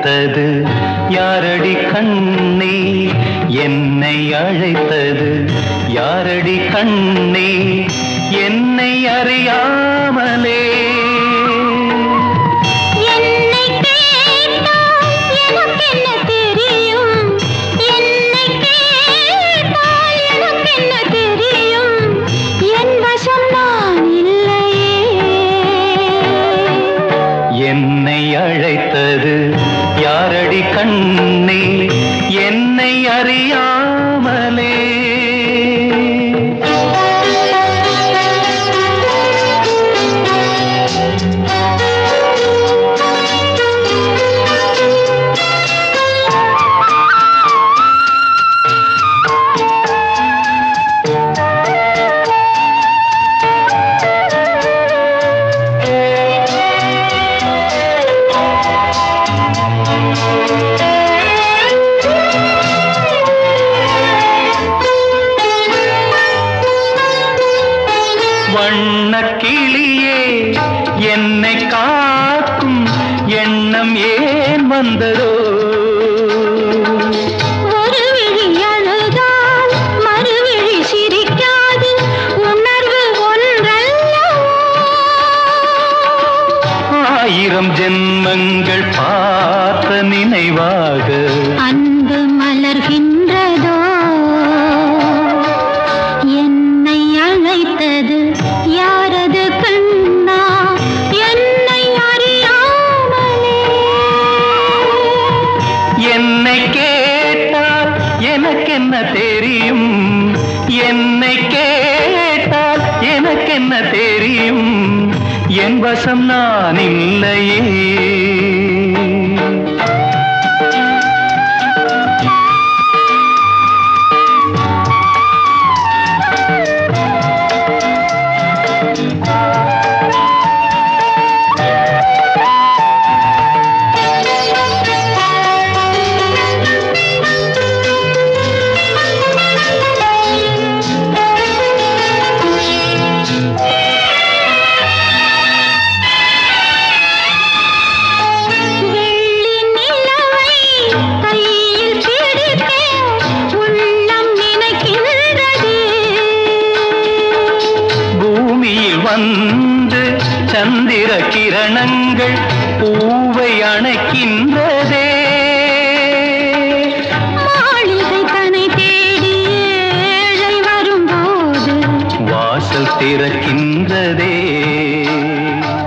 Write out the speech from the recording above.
அழைத்தது யாரடி கண்ணே என்னை அழைத்தது யாரடி கண்ணே என்னை அறியாமலே என்னை கேட்டால் எனக்கென்ன தெரியும் என்னை கேட்டால் எனக்கென்ன தெரியும் என் வசம் நான் இல்லையே என்னை அழைத்தது யாரடி கண்ணே என்னை அறியாமலே வண்ணக் கிளியே என்னை காக்கும் எண்ணம் ஏன் வந்ததோ ஒரு விழி அழுதால் மறுவிழி சிரிக்காது உணர்வு ஒன்றல்லவோ ஆயிரம் ஜென்மங்கள் பார்த்த நினைவாக அன்பு மலர்கின்றதோ என்னை அழைத்தது யாரது கண்ணா என்னை அறியாமலே என்னை கேட்டால் எனக்கென்ன தெரியும் என்னை கேட்டால் எனக்கென்ன தெரியும் என் வசம் நான் இல்லையே வெள்ளி நிலவை கையில் பிடிக்க உள்ளம் நினைக்கின்றது பூமியில் வந்து சந்திர கிரணங்கள் பூவை அணைக்கின்றதே மாளிகை தன்னை தேடி ஏழை வரும்போது வாசல் திறக்கின்றதே